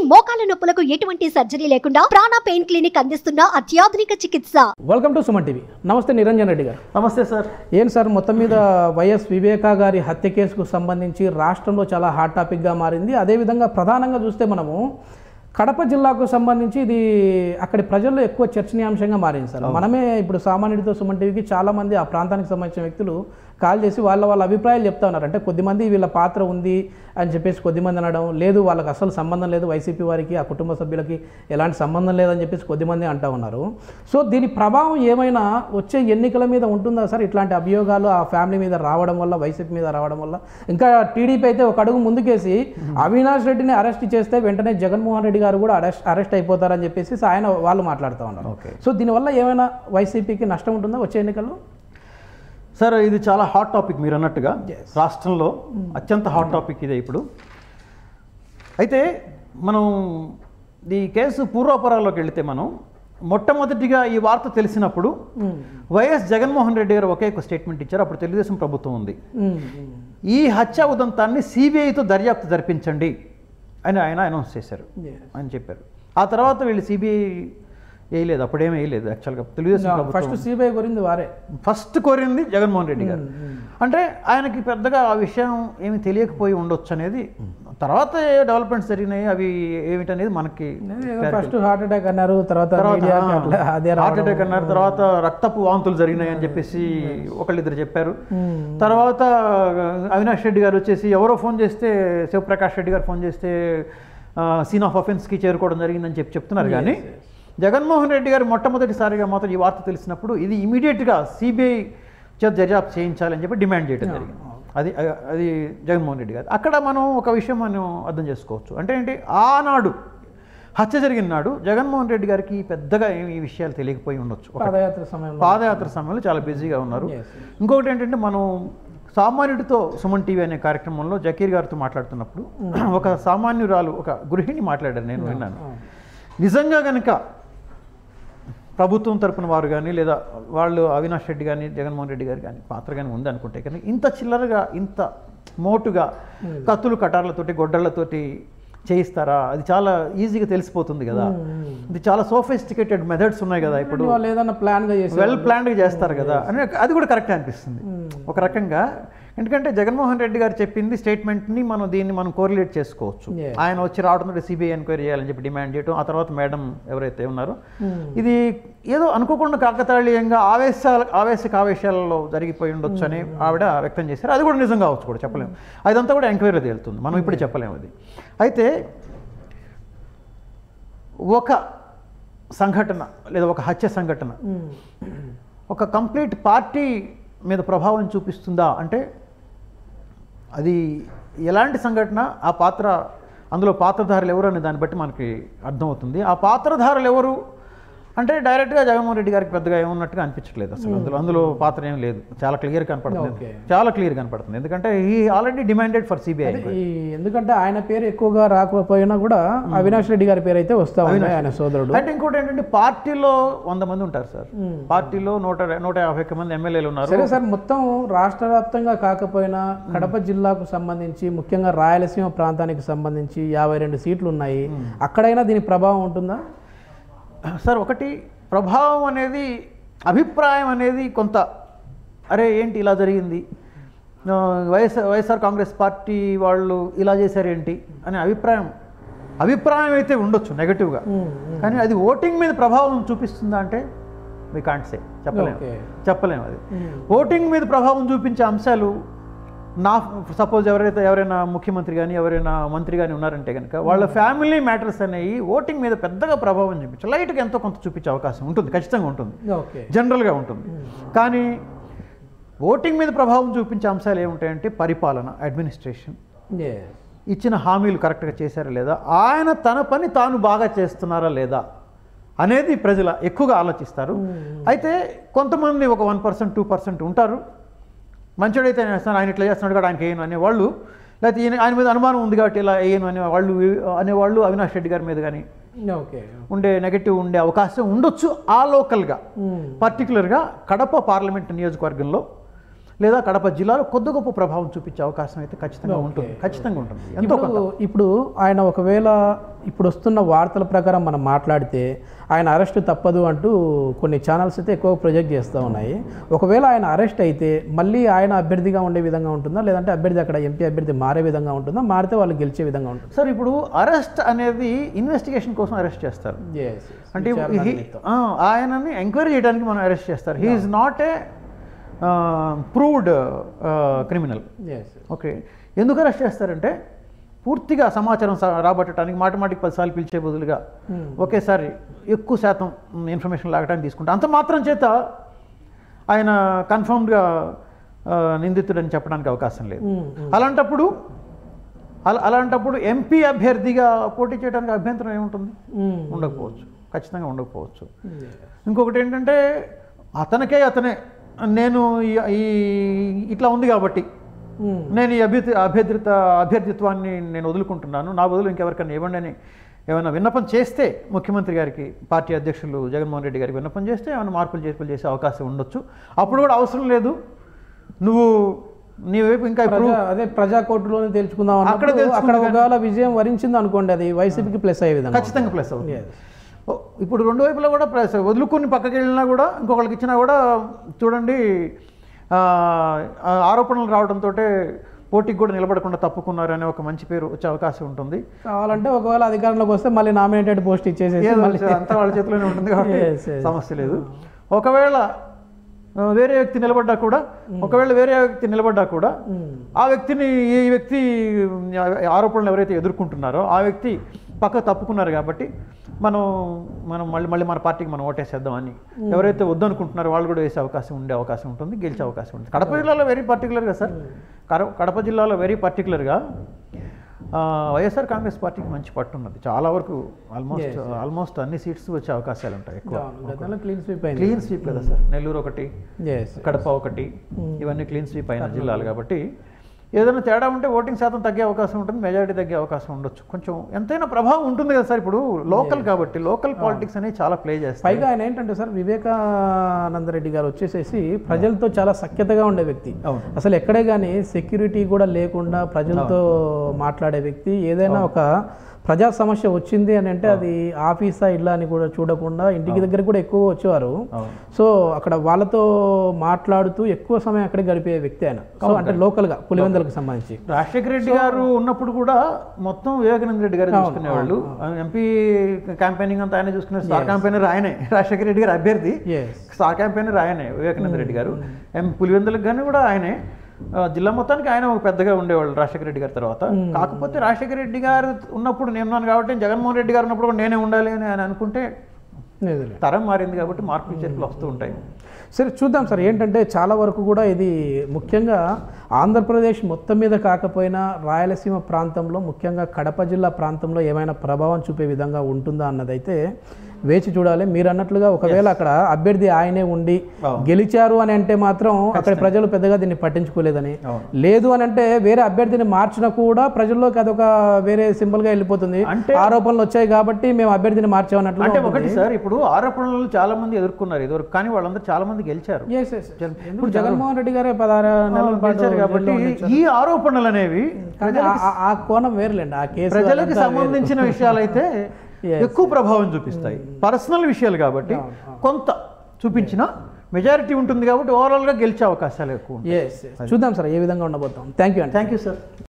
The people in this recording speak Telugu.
మోకాల నొప్పులకు ఎటువంటి సర్జరీ లేకుండా ప్రాణ పెయిన్ క్లినిక్ అందిస్తున్న అత్యాధునిక చికిత్స వెల్కమ్ టు సుమన్ టీవీ నమస్తే నిరంజన్ రెడ్డి గారు నమస్తే సార్ ఏం సార్ మొత్తం మీద వైఎస్ వివేకా గారి హత్య కేసుకు సంబంధించి రాష్ట్రంలో చాలా హాట్ టాపిక్గా మారింది అదేవిధంగా ప్రధానంగా చూస్తే మనము కడప జిల్లాకు సంబంధించి ఇది అక్కడి ప్రజల్లో ఎక్కువ చర్చనీయాంశంగా మారింది సార్ మనమే ఇప్పుడు సామాన్యుడితో సుమన్ టీవీకి చాలామంది ఆ ప్రాంతానికి సంబంధించిన వ్యక్తులు కాల్ చేసి వాళ్ళ వాళ్ళ అభిప్రాయాలు చెప్తా ఉన్నారు అంటే కొద్దిమంది వీళ్ళ పాత్ర ఉంది అని చెప్పేసి కొద్దిమంది అనడం లేదు వాళ్ళకి అసలు సంబంధం లేదు వైసీపీ వారికి ఆ కుటుంబ సభ్యులకి ఎలాంటి సంబంధం లేదని చెప్పేసి కొద్దిమంది అంటా ఉన్నారు సో దీని ప్రభావం ఏమైనా వచ్చే ఎన్నికల మీద ఉంటుందా సార్ ఇట్లాంటి అభియోగాలు ఆ ఫ్యామిలీ మీద రావడం వల్ల వైసీపీ మీద రావడం వల్ల ఇంకా టీడీపీ అయితే ఒక అడుగు ముందుకేసి అవినాష్ రెడ్డిని అరెస్ట్ చేస్తే వెంటనే జగన్మోహన్ రెడ్డి గారు కూడా అరెస్ట్ అరెస్ట్ అయిపోతారని చెప్పేసి ఆయన వాళ్ళు మాట్లాడుతూ ఉన్నారు ఓకే. సో దీనివల్ల ఏమైనా వైసీపీకి నష్టం ఉంటుందా వచ్చే ఎన్నికల్లో సార్ ఇది చాలా హాట్ టాపిక్ మీరు అన్నట్టుగా రాష్ట్రంలో అత్యంత హాట్ టాపిక్ ఇదే ఇప్పుడు అయితే మనం ఈ కేసు పూర్వాపరాల్లోకి వెళితే మనం మొట్టమొదటిగా ఈ వార్త తెలిసినప్పుడు వైఎస్ జగన్మోహన్ రెడ్డి గారు ఒకే ఒక స్టేట్మెంట్ ఇచ్చారు అప్పుడు తెలుగుదేశం ప్రభుత్వం ఉంది ఈ హత్య ఉదంతాన్ని సిబిఐతో దర్యాప్తు జరిపించండి అని ఆయన అనౌన్స్ చేశారు అని చెప్పారు ఆ తర్వాత వీళ్ళు సిబిఐ వేయలేదు అప్పుడేమీ వేయలేదు యాక్చువల్గా తెలుగుదేశం ప్రభుత్వం ఫస్ట్ సిబిఐ గురించి వారే ఫస్ట్ కోరింది జగన్మోహన్ రెడ్డి గారు అంటే ఆయనకి పెద్దగా ఆ విషయం ఏమి తెలియకపోయి ఉండొచ్చు అనేది తర్వాత ఏ డెవలప్మెంట్స్ జరిగినాయి అవి ఏమిటనేది మనకి ఫస్ట్ హార్ట్ అటాక్ అన్నారు తర్వాత తర్వాత మీడియాకి అట్లా అదే హార్ట్ రావడం. అటాక్ అన్నారు తర్వాత రక్తపు వాంతులు జరిగినాయి అని చెప్పేసి ఒకళ్ళిద్దరు చెప్పారు తర్వాత అవినాష్ రెడ్డి గారు వచ్చేసి ఎవరో ఫోన్ చేస్తే శివప్రకాష్ రెడ్డి గారు ఫోన్ చేస్తే సీన్ ఆఫ్ అఫెన్స్కి చేరుకోవడం జరిగిందని చెప్పి చెప్తున్నారు కానీ జగన్మోహన్ రెడ్డి గారు మొట్టమొదటిసారిగా మాత్రం ఈ వార్త తెలిసినప్పుడు ఇది ఇమీడియట్గా సిబిఐ చేత దర్యాప్తు చేయించాలని చెప్పి డిమాండ్ చేయడం జరిగింది అది అది జగన్మోహన్ రెడ్డి గారు అక్కడ మనం ఒక విషయం మనం అర్థం చేసుకోవచ్చు అంటే ఏంటి ఆనాడు హత్య జరిగిన నాడు జగన్మోహన్ రెడ్డి గారికి పెద్దగా ఏమి ఈ విషయాలు తెలియకపోయి ఉండొచ్చు ఒక పాదయాత్ర సమయంలో పాదయాత్ర సమయంలో చాలా బిజీగా ఉన్నారు Yes. ఇంకొకటి ఏంటంటే మనం సామాన్యుడితో సుమన్ టీవీ అనే కార్యక్రమంలో జకీర్ గారితో మాట్లాడుతున్నప్పుడు ఒక సామాన్యురాలు ఒక గృహిణి మాట్లాడారు నేను విన్నాను నిజంగా కనుక ప్రభుత్వం తరపున వారు కానీ లేదా వాళ్ళు అవినాష్ రెడ్డి కానీ జగన్మోహన్ రెడ్డి గారు కానీ పాత్ర కానీ ఉంది అనుకుంటే కానీ ఇంత చిల్లరగా ఇంత మోటుగా కత్తులు కటార్లతోటి గొడ్డళ్లతోటి చేయిస్తారా అది చాలా ఈజీగా తెలిసిపోతుంది కదా ఇది చాలా సోఫిస్టికేటెడ్ మెథడ్స్ ఉన్నాయి కదా ఇప్పుడు వాళ్ళు ఏదైనా ప్లాన్ గా చేసి వెల్ ప్లాన్డ్గా చేస్తారు కదా అని అది కూడా కరెక్ట్ అనిపిస్తుంది ఒక రకంగా ఎందుకంటే జగన్మోహన్ రెడ్డి గారు చెప్పింది స్టేట్మెంట్ని మనం దీన్ని మనం కోరిలేట్ చేసుకోవచ్చు Yes. ఆయన వచ్చి రావడంతో సిబిఐ ఎంక్వైరీ చేయాలని చెప్పి డిమాండ్ చేయడం ఆ తర్వాత మేడం ఎవరైతే ఉన్నారో ఇది ఏదో అనుకోకుండా కాకతాళీయంగా ఆవేశాల ఆవేశక ఆవేశాలలో జరిగిపోయి ఉండొచ్చు అని ఆవిడ వ్యక్తం చేశారు అది కూడా నిజం కావచ్చు కూడా చెప్పలేము అదంతా కూడా ఎంక్వైరీ తేలుతుంది మనం ఇప్పుడు చెప్పలేము అది అయితే ఒక సంఘటన లేదా ఒక హత్య సంఘటన ఒక కంప్లీట్ పార్టీ మీద ప్రభావం చూపిస్తుందా అంటే అది ఎలాంటి సంఘటన ఆ పాత్ర అందులో పాత్రధారులు ఎవరు అనే దాన్ని బట్టి మనకి అర్థమవుతుంది ఆ పాత్రధారులు ఎవరు అంటే డైరెక్ట్గా జగన్మోహన్ రెడ్డి గారికి పెద్దగా ఏమున్నట్టుగా అనిపించట్లేదు అసలు అందులో అందులో పాత్ర ఏం లేదు చాలా క్లియర్ కనపడుతుంది Okay. చాలా క్లియర్ కనపడుతుంది ఎందుకంటే ఈ ఆల్రెడీ డిమాండెడ్ ఫర్ సిబిఐ ఈ ఎందుకంటే ఆయన పేరు ఎక్కువగా రాకపోయినా కూడా అవినాష్ రెడ్డి గారి పేరు అయితే వస్తా ఉంది ఆయన సోదరుడు అంటే ఇంకోటి ఏంటంటే పార్టీలో వంద మంది ఉంటారు సార్ పార్టీలో నూట నూట యాభై ఒక్క మంది ఎమ్మెల్యేలు ఉన్నారు సరే సార్ మొత్తం రాష్ట్ర వ్యాప్తంగా కాకపోయినా కడప జిల్లాకు సంబంధించి ముఖ్యంగా రాయలసీమ ప్రాంతానికి సంబంధించి యాభై రెండు సీట్లు ఉన్నాయి అక్కడైనా దీని ప్రభావం ఉంటుందా సార్ ఒకటి ప్రభావం అనేది అభిప్రాయం అనేది కొంత అరే ఏంటి ఇలా జరిగింది ఆ, వైఎస్ఆర్ వైఎస్ఆర్ కాంగ్రెస్ పార్టీ వాళ్ళు ఇలా చేశారేంటి అనే అభిప్రాయం అభిప్రాయం అయితే ఉండొచ్చు నెగటివ్గా కానీ అది ఓటింగ్ మీద ప్రభావం చూపిస్తుందా అంటే మీ కాంట్ సే చెప్పలేము Okay. చెప్పలేము అది ఓటింగ్ మీద ప్రభావం చూపించే అంశాలు నా సపోజ్ ఎవరైతే ఎవరైనా ముఖ్యమంత్రి కానీ ఎవరైనా మంత్రి కానీ ఉన్నారంటే కనుక వాళ్ళ ఫ్యామిలీ మ్యాటర్స్ అనేవి ఓటింగ్ మీద పెద్దగా ప్రభావం చూపించు లైట్గా ఎంతో కొంత చూపించే అవకాశం ఉంటుంది ఖచ్చితంగా ఉంటుంది ఓకే జనరల్గా ఉంటుంది కానీ ఓటింగ్ మీద ప్రభావం చూపించే అంశాలు ఏముంటాయంటే పరిపాలన అడ్మినిస్ట్రేషన్ ఇచ్చిన హామీలు కరెక్ట్గా చేశారా లేదా ఆయన తన పని తాను బాగా చేస్తున్నారా లేదా అనేది ప్రజల ఎక్కువగా ఆలోచిస్తారు అయితే కొంతమంది ఒక వన్ పర్సెంట్ టూ పర్సెంట్ ఉంటారు మంచోడైతే ఆయన చేస్తున్నాడు ఆయన ఇట్లా చేస్తున్నాడు కూడా ఆయనకి వేయను అనేవాళ్ళు లేకపోతే ఈయన ఆయన మీద అనుమానం ఉంది కాబట్టి ఇలా వేయను అనే వాళ్ళు అనేవాళ్ళు అవినాష్ రెడ్డి గారి మీద కానీ ఓకే ఉండే నెగటివ్ ఉండే అవకాశం ఉండొచ్చు ఆ లోకల్గా పర్టికులర్గా కడప పార్లమెంట్ నియోజకవర్గంలో లేదా కడప జిల్లాలో కొద్ది గొప్ప ప్రభావం చూపించే అవకాశం అయితే ఖచ్చితంగా ఉంటుంది ఖచ్చితంగా ఉంటుంది ఎంతో కొంత ఇప్పుడు ఇప్పుడు ఆయన ఒకవేళ ఇప్పుడు వస్తున్న వార్తల ప్రకారం మనం మాట్లాడితే ఆయన అరెస్ట్ తప్పదు అంటూ కొన్ని ఛానల్స్ అయితే ఎక్కువ ప్రొజెక్ట్ చేస్తూ ఉన్నాయి ఒకవేళ ఆయన అరెస్ట్ అయితే మళ్ళీ ఆయన అభ్యర్థిగా ఉండే విధంగా ఉంటుందా లేదంటే అభ్యర్థి అక్కడ ఎంపీ అభ్యర్థి మారే విధంగా ఉంటుందా మారితే వాళ్ళు గెలిచే విధంగా ఉంటుంది సార్ ఇప్పుడు అరెస్ట్ అనేది ఇన్వెస్టిగేషన్ కోసం అరెస్ట్ చేస్తారు అంటే he- ఆ, ఆయనని ఎంక్వైరీ చేయడానికి మనం అరెస్ట్ చేస్తారు he is not a proved criminal okay ఎందుకు అరెస్ట్ చేస్తారంటే పూర్తిగా సమాచారం స- రాబట్టడానికి మాటమాటికి పదిసార్లు పిలిచే బదులుగా ఒకేసారి ఎక్కువ శాతం ఇన్ఫర్మేషన్ లాగడానికి తీసుకుంటాం అంత మాత్రం చేత ఆయన కన్ఫర్మ్డ్గా నిందితుడని చెప్పడానికి అవకాశం లేదు అలాంటప్పుడు అలా అలాంటప్పుడు ఎంపీ అభ్యర్థిగా పోటీ చేయడానికి అభ్యంతరం ఏముంటుంది ఉండకపోవచ్చు ఖచ్చితంగా ఉండకపోవచ్చు ఇంకొకటి ఏంటంటే అతనికే అతనే నేను ఈ- ఈ ఇట్లా ఉంది కాబట్టి నేను ఈ అభ్యర్థి అభ్యర్థిత అభ్యర్థిత్వాన్ని నేను వదులుకుంటున్నాను నా బదులు ఇంకెవరికైనా ఇవ్వండి అని ఏమైనా విన్నపం చేస్తే ముఖ్యమంత్రి గారికి పార్టీ అధ్యక్షులు జగన్మోహన్ రెడ్డి గారికి విన్నపం చేస్తే ఏమైనా మార్పులు చేర్పులు చేసే అవకాశం ఉండొచ్చు అప్పుడు కూడా అవసరం లేదు నువ్వు నీ వైపు ఇంకా ఇప్పుడు ప్రజా అదే ప్రజా కోర్టులోనే తెలుసుకుందాం అక్కడ అన్నప్పుడు తెలుసుకుందాం అక్కడ ఒకవేళ విజయం వరించింది అనుకోండి అది వైసీపీకి ప్లస్ అయ్యే విధంగా ఖచ్చితంగా ప్లస్ అవుతుంది Yes. ఓ, ఇప్పుడు రెండు వైపులా కూడా ప్లస్ వదులుకొని పక్కకి వెళ్ళినా కూడా ఇంకొకరికి ఇచ్చినా కూడా చూడండి ఆ, ఆ ఆరోపణలు రావడంతో పోటీకి కూడా నిలబడకుండా తప్పుకున్నారు అనే ఒక మంచి పేరు వచ్చే అవకాశం ఉంటుంది కావాలంటే ఒకవేళ అధికారంలోకి వస్తే మళ్ళీ నామినేటెడ్ పోస్ట్ ఇచ్చేసేసి ఏదో మళ్ళీ అంతా వాళ్ళ చేతిలోనే ఉంటుంది కాబట్టి Yes, yes. సమస్య లేదు ఒకవేళ ఆ, వేరే వ్యక్తి నిలబడ్డా కూడా ఒకవేళ వేరే వ్యక్తి నిలబడ్డా కూడా ఆ వ్యక్తిని ఈ వ్యక్తి ఆ, ఆరోపణలు ఎవరైతే ఎదుర్కొంటున్నారో ఆ వ్యక్తి పక్క తప్పుకున్నారు కాబట్టి మనం మనం మళ్ళీ మళ్ళీ మన పార్టీకి మనం ఓటేసేద్దామని ఎవరైతే వద్దనుకుంటున్నారో వాళ్ళు కూడా వేసే అవకాశం ఉండే అవకాశం ఉంటుంది గెలిచే అవకాశం ఉంటుంది కడప జిల్లాలో వెరీ పర్టికులర్గా సార్ కడ- కడప జిల్లాలో వెరీ పర్టికులర్గా ఆ, వైఎస్ఆర్ కాంగ్రెస్ పార్టీకి మంచి పట్టు ఉన్నది చాలా వరకు ఆల్మోస్ట్ ఆల్మోస్ట్ అన్ని సీట్స్ వచ్చే అవకాశాలు ఉంటాయి ఎక్కువ గతంలో క్లీన్ స్వీప్ అయింది క్లీన్ స్వీప్ కదా సార్ నెల్లూరు ఒకటి ఎస్ కడప ఒకటి ఇవన్నీ క్లీన్ స్వీప్ అయిన జిల్లాలు కాబట్టి ఏదైనా తేడా ఉంటే ఓటింగ్ శాతం తగ్గే అవకాశం ఉంటుంది మెజారిటీ తగ్గే అవకాశం ఉండొచ్చు కొంచెం ఎంతైనా ప్రభావం ఉంటుంది కదా సార్ ఇప్పుడు లోకల్ కాబట్టి లోకల్ పాలిటిక్స్ అనేవి చాలా ప్లే చేస్తాయి పైగా ఆయన ఏంటంటే సార్ వివేకానంద రెడ్డి గారు వచ్చేసేసి ప్రజలతో చాలా సఖ్యతగా ఉండే వ్యక్తి అవును. అసలు ఎక్కడే కానీ సెక్యూరిటీ కూడా లేకుండా ప్రజలతో మాట్లాడే వ్యక్తి ఏదైనా ఒక ప్రజా సమస్య వచ్చింది అని అంటే అది ఆఫీసా ఇల్లా అని కూడా చూడకుండా ఇంటికి దగ్గర కూడా ఎక్కువ వచ్చేవారు అవును. సో అక్కడ వాళ్ళతో మాట్లాడుతూ ఎక్కువ సమయం అక్కడే గడిపే వ్యక్తి ఆయన సో అంటే లోకల్గా పులివెందులకు సంబంధించి రాజశేఖర రెడ్డి గారు ఉన్నప్పుడు కూడా మొత్తం వివేకానంద రెడ్డి గారు చూసుకునేవాళ్ళు ఎంపీ క్యాంపెయినింగ్ అంతా ఆయన చూసుకునే స్టార్ క్యాంపెయినర్ ఆయనే రాజశేఖర రెడ్డి గారు అభ్యర్థి ఎస్ స్టార్ క్యాంపెయినర్ ఆయనే వివేకానంద రెడ్డి గారు ఎం పులివెందులకు కానీ కూడా ఆయనే ఆ, జిల్లా మొత్తానికి ఆయన ఒక పెద్దగా ఉండేవాళ్ళు రాజశేఖర రెడ్డి గారి తర్వాత కాకపోతే రాజశేఖర రెడ్డి గారు ఉన్నప్పుడు నేను ఉన్నాను కాబట్టి జగన్మోహన్ రెడ్డి గారు ఉన్నప్పుడు కూడా నేనే ఉండాలి అని ఆయన అనుకుంటే నిజమే. తరం మారింది కాబట్టి మార్పులు చేర్పులు వస్తూ ఉంటాయి సరే చూద్దాం సార్ ఏంటంటే చాలా వరకు కూడా ఇది ముఖ్యంగా ఆంధ్రప్రదేశ్ మొత్తం మీద కాకపోయినా రాయలసీమ ప్రాంతంలో ముఖ్యంగా కడప జిల్లా ప్రాంతంలో ఏమైనా ప్రభావం చూపే విధంగా ఉంటుందా అన్నదైతే వేచి చూడాలి మీరు అన్నట్లుగా ఒకవేళ అక్కడ అభ్యర్థి ఆయనే ఉండి అవును. గెలిచారు అని అంటే మాత్రం అక్కడ ప్రజలు పెద్దగా దీన్ని పట్టించుకోలేదని అవును. లేదు అని అంటే వేరే అభ్యర్థిని మార్చినా కూడా ప్రజల్లోకి అదొక వేరే సింబల్ గా వెళ్ళిపోతుంది అంటే- ఆరోపణలు వచ్చాయి కాబట్టి మేము అభ్యర్థిని మార్చామన్నట్లు అంటే ఒకటి సార్ ఇప్పుడు ఆరోపణలు చాలా మంది ఎదుర్కొన్నారు ఇదివరకు కానీ వాళ్ళందరూ చాలా మంది గెలిచారు ఇప్పుడు జగన్మోహన్ రెడ్డి గారే పదహారు నెలల పాటు గెలిచారు కాబట్టి ఈ ఆరోపణలు అనేవి కానీ ఆ- ఆ- ఆ కోణం వేరులేండి ఆ కేసు ప్రజలకు అదంతా వేరు. సంబంధించిన విషయాలైతే Yes. ఎక్కువ ప్రభావం చూపిస్తాయి పర్సనల్ విషయాలు కాబట్టి కొంత చూపించిన మెజారిటీ ఉంటుంది కాబట్టి ఓవరాల్గా గెలిచే అవకాశాలు ఎక్కువ ఉంటాయి Yes, yes. చూద్దాం సార్ ఏ విధంగా ఉండబోతాం థ్యాంక్ యూ అండి థ్యాంక్ యూ సార్